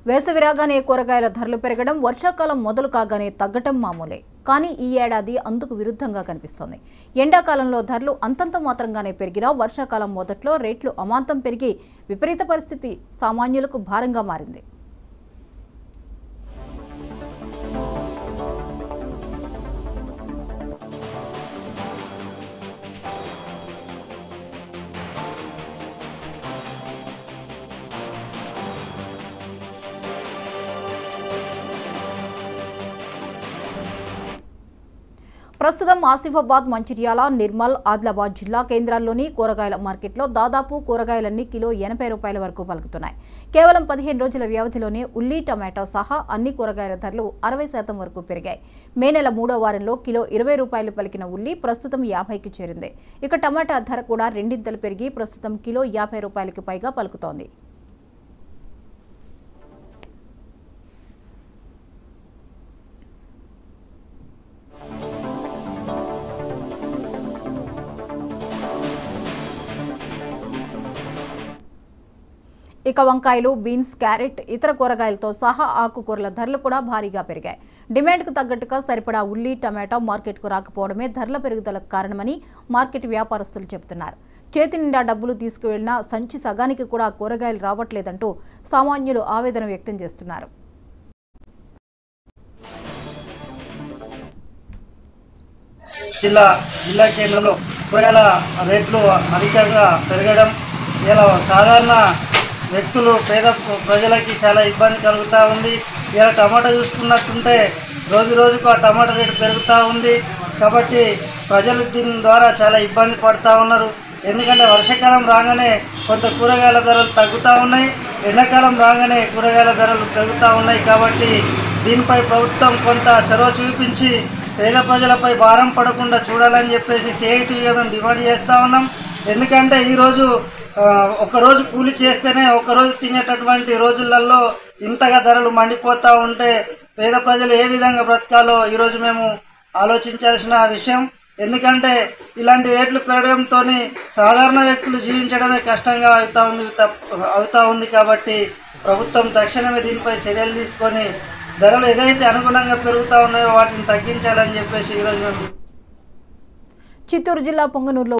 వేసవి రాగానే కూరగాయల ధరలు పెరగడం వర్షాకాలం మొదలు కాగానే తగ్గటం మామూలే కానీ ఈ ఏడాది అందుకు విరుద్ధంగా కనిపిస్తోంది ఎండాకాలంలో ధరలు అంతంత మాత్రంగానే పెరిగినా వర్షాకాలం మొదట్లో రేట్లు అమాంతం పెరిగి విపరీత పరిస్థితి సామాన్యులకు భారంగా మారింది ప్రస్తుతం ఆసిఫాబాద్ మంచిర్యాల నిర్మల్ ఆదిలాబాద్ జిల్లా కేంద్రాల్లోని కూరగాయల మార్కెట్లో దాదాపు కూరగాయలన్నీ కిలో ఎనభై రూపాయల వరకు పలుకుతున్నాయి కేవలం పదిహేను రోజుల వ్యవధిలోనే ఉల్లి టమాటో సహా అన్ని కూరగాయల ధరలు అరవై శాతం వరకు పెరిగాయి మే నెల మూడో వారంలో కిలో ఇరవై రూపాయలు పలికిన ఉల్లి ప్రస్తుతం యాభైకి చేరింది ఇక టమాటా ధర కూడా రెండింతలు పెరిగి ప్రస్తుతం కిలో యాభై రూపాయలకి పైగా పలుకుతోంది ఇక వంకాయలు బీన్స్ క్యారెట్ ఇతర కూరగాయలతో సహా ఆకుకూరల ధరలు కూడా భారీగా పెరిగాయి డిమాండ్కు తగ్గట్టుగా సరిపడా ఉల్లి టమాటో మార్కెట్కు రాకపోవడమే ధరల పెరుగుదలకు కారణమని మార్కెట్ వ్యాపారస్తులు చెబుతున్నారు చేతి నిండా డబ్బులు తీసుకువెళ్లినా సంచి సగానికి కూడా కూరగాయలు రావట్లేదంటూ సామాన్యులు ఆవేదన వ్యక్తం చేస్తున్నారు జిల్లా జిల్లా కేంద్రంలో కూరగాయల రేట్లు అధికంగా పెరగడం ఇలా సాధారణ వ్యక్తులు పేద ప్రజలకి చాలా ఇబ్బంది కలుగుతూ ఉంది ఇలా టమాటా చూసుకున్నట్టుంటే రోజు రోజుకు ఆ టమాటా రేటు పెరుగుతూ ఉంది కాబట్టి ప్రజలు దీని ద్వారా చాలా ఇబ్బంది పడుతూ ఉన్నారు ఎందుకంటే వర్షాకాలం రాగానే కొంత కూరగాయల ధరలు తగ్గుతూ ఉన్నాయి ఎండాకాలం రాగానే కూరగాయల ధరలు పెరుగుతూ ఉన్నాయి కాబట్టి దీనిపై ప్రభుత్వం కొంత చొరవ చూపించి పేద ప్రజలపై భారం పడకుండా చూడాలని చెప్పేసి సిఐటిగా మేము డిమాండ్ చేస్తూ ఉన్నాం ఎందుకంటే ఈరోజు ఆ, ఒకరోజు కూలి చేస్తేనే ఒకరోజు తినేటటువంటి రోజులలో ఇంతగా ధరలు మండిపోతూ ఉంటే పేద ప్రజలు ఏ విధంగా బ్రతకాలో ఈరోజు మేము ఆలోచించాల్సిన విషయం ఎందుకంటే ఇలాంటి రేట్లు పెరగడంతో సాధారణ వ్యక్తులు జీవించడమే కష్టంగా అవుతా ఉంది తప్ప అవుతా ఉంది కాబట్టి ప్రభుత్వం తక్షణమే దీనిపై చర్యలు తీసుకొని ధరలు ఏదైతే అనుగుణంగా పెరుగుతా ఉన్నాయో వాటిని తగ్గించాలని చెప్పేసి ఈరోజు మేము చిత్తూరు జిల్లా పొంగనూరులో